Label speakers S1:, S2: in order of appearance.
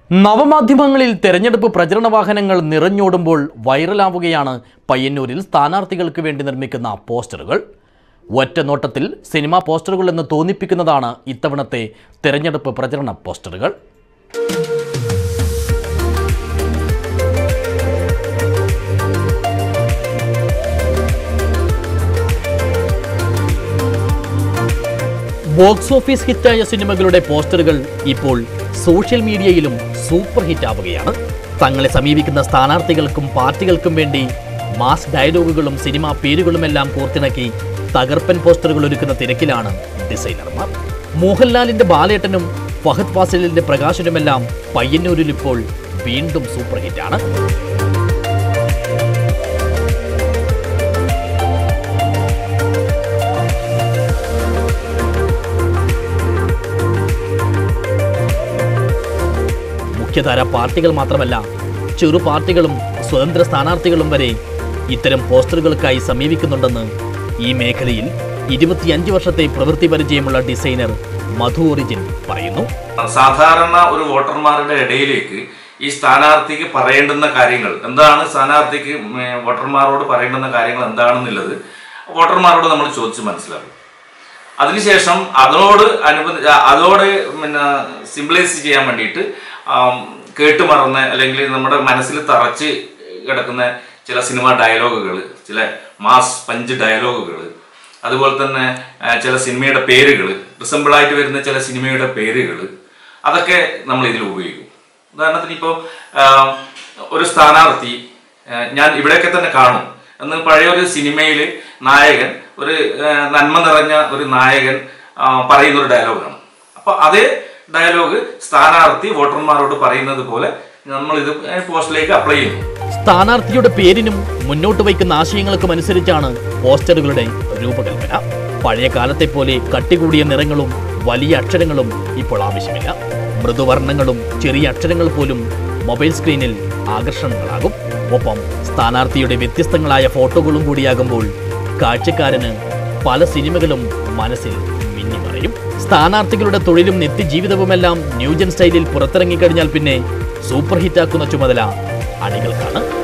S1: നവമാധ്യമങ്ങളിൽ തെരഞ്ഞെടുപ്പ് പ്രചരണ വാഹനങ്ങൾ നിറഞ്ഞോടുമ്പോൾ വൈറലാവുകയാണ് പയ്യന്നൂരിൽ സ്ഥാനാർത്ഥികൾക്ക് വേണ്ടി നിർമ്മിക്കുന്ന പോസ്റ്ററുകൾ ഒറ്റ നോട്ടത്തിൽ സിനിമാ പോസ്റ്ററുകൾ എന്ന് തോന്നിപ്പിക്കുന്നതാണ് ഇത്തവണത്തെ തെരഞ്ഞെടുപ്പ് പ്രചരണ പോസ്റ്ററുകൾ ബോക്സ് ഓഫീസ് ഹിറ്റായ സിനിമകളുടെ പോസ്റ്ററുകൾ ഇപ്പോൾ സോഷ്യൽ മീഡിയയിലും സൂപ്പർ ഹിറ്റ് ആവുകയാണ് തങ്ങളെ സമീപിക്കുന്ന സ്ഥാനാർത്ഥികൾക്കും പാർട്ടികൾക്കും വേണ്ടി മാസ് ഡയലോഗുകളും സിനിമാ പേരുകളുമെല്ലാം കോർത്തിണക്കി തകർപ്പൻ പോസ്റ്ററുകൾ ഒരുക്കുന്ന തിരക്കിലാണ് ഡിസൈനർമാർ മോഹൻലാലിന്റെ ബാലേട്ടനും ഫഹദ് ഫാസിലിന്റെ പ്രകാശനുമെല്ലാം പയ്യന്നൂരിൽ ഇപ്പോൾ വീണ്ടും സൂപ്പർ ഹിറ്റാണ് മുഖ്യധാര പാർട്ടികൾ മാത്രമല്ല ചെറു പാർട്ടികളും സ്വതന്ത്ര സ്ഥാനാർത്ഥികളും വരെ ഇത്തരം പോസ്റ്ററുകൾക്കായി സമീപിക്കുന്നുണ്ടെന്ന് ഈ മേഖലയിൽ ഇരുപത്തിയഞ്ച് വർഷത്തെ പ്രവൃത്തി പരിചയമുള്ള ഡിസൈനർ മധു ഒറിജിൻ പറയുന്നു
S2: സാധാരണ ഒരു വോട്ടർമാരുടെ ഇടയിലേക്ക് ഈ സ്ഥാനാർത്ഥിക്ക് പറയേണ്ടുന്ന കാര്യങ്ങൾ എന്താണ് സ്ഥാനാർത്ഥിക്ക് ഉം, ഏ, വോട്ടർമാരോട് പറയേണ്ടുന്ന കാര്യങ്ങൾ എന്താണെന്നുള്ളത് വോട്ടർമാരോട് നമ്മൾ ചോദിച്ച് മനസ്സിലാക്കും അതിനുശേഷം അതോട് അനുബന്ധ അതോട് പിന്നെ സിംപ്ലൈസ് ചെയ്യാൻ വേണ്ടിയിട്ട് ആം, കേട്ടുമറന്ന അല്ലെങ്കിൽ നമ്മുടെ മനസ്സിൽ തറച്ച് കിടക്കുന്ന ചില സിനിമ ഡയലോഗുകൾ ചില മാസ് പഞ്ച് ഡയലോഗുകൾ അതുപോലെ തന്നെ ആ, ചില സിനിമയുടെ പേരുകൾ റിസംബിളായിട്ട് വരുന്ന ചില സിനിമയുടെ പേരുകൾ അതൊക്കെ നമ്മൾ ഇതിൽ ഉപയോഗിക്കും ഉദാഹരണത്തിന് ഇപ്പോൾ ഒരു സ്ഥാനാർത്ഥി ആ, ഞാൻ ഇവിടെയൊക്കെ തന്നെ കാണും എന്ന് പഴയ ഒരു സിനിമയിൽ നായകൻ ഒരു ആ, നന്മ നിറഞ്ഞ ഒരു നായകൻ ആ, പറയുന്ന ഒരു ഡയലോഗാണ് അപ്പോൾ അതേ ഡയലോഗ് സ്ഥാനാർത്ഥി വോട്ടർമാരോട് പറയുന്നത് പോലെ നമ്മൾ ഇത് പോസ്റ്റിലേക്ക് അപ്ലൈ ചെയ്യുന്നു
S1: സ്ഥാനാർത്ഥിയുടെ പേരിനും മുന്നോട്ട് വയ്ക്കുന്ന ആശയങ്ങൾക്കും അനുസരിച്ചാണ് പോസ്റ്ററുകളുടെ രൂപകൽപ്പന പഴയ കാലത്തെ പോലെ കട്ടികൂടിയ നിറങ്ങളും വലിയ അക്ഷരങ്ങളും ഇപ്പോൾ ആവശ്യമില്ല മൃദുവർണ്ണങ്ങളും ചെറിയ അക്ഷരങ്ങൾ പോലും മൊബൈൽ സ്ക്രീനിൽ ആകർഷണങ്ങളാകും ഒപ്പം സ്ഥാനാർത്ഥിയുടെ വ്യത്യസ്തങ്ങളായ ഫോട്ടോകളും കൂടിയാകുമ്പോൾ കാഴ്ചക്കാരന് പല സിനിമകളും മനസ്സിൽ മിന്നിമറയും സ്ഥാനാർത്ഥികളുടെ തൊഴിലും നിത്യജീവിതവുമെല്ലാം ന്യൂജൻ സ്റ്റൈലിൽ പുറത്തിറങ്ങിക്കഴിഞ്ഞാൽ പിന്നെ സൂപ്പർ ഹിറ്റാക്കുന്ന ചുമതല അണികൾക്കാണ്